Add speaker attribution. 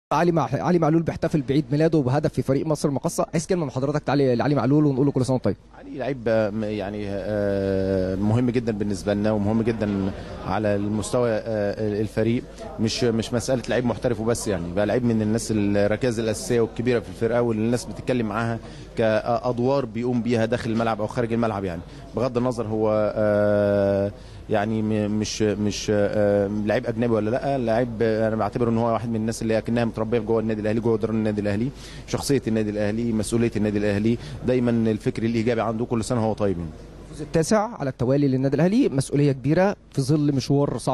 Speaker 1: علي مع علي معلول بيحتفل بعيد ميلاده بهدف في فريق مصر المقصه عايز كلمه من حضرتك تعالي لعلي معلول ونقول له كل سنه وأنت طيب
Speaker 2: علي لعيب آه، م- يعني آه، مهم جدا بالنسبه لنا ومهم جدا على المستوى آه، الفريق مش مش مساله لعيب محترف وبس يعني بقى لعيب من الناس الركائز الاساسيه والكبيره في الفرقه واللي الناس بتتكلم معاها كادوار بيقوم بيها داخل الملعب او خارج الملعب يعني بغض النظر هو آه، يعني م- مش مش آه، لعيب اجنبي ولا لا لعيب آه، انا بعتبره ان هو واحد من الناس اللي اكنها متربيه جوه النادي الاهلي جوه دار النادي الاهلي شخصيه النادي الاهلي مسؤوليه النادي الاهلي دايما الفكر الايجابي عنده كل سنه هو طيب يعني.
Speaker 1: الفوز التاسع على التوالي للنادي الاهلي مسؤوليه كبيره في ظل مشوار صعب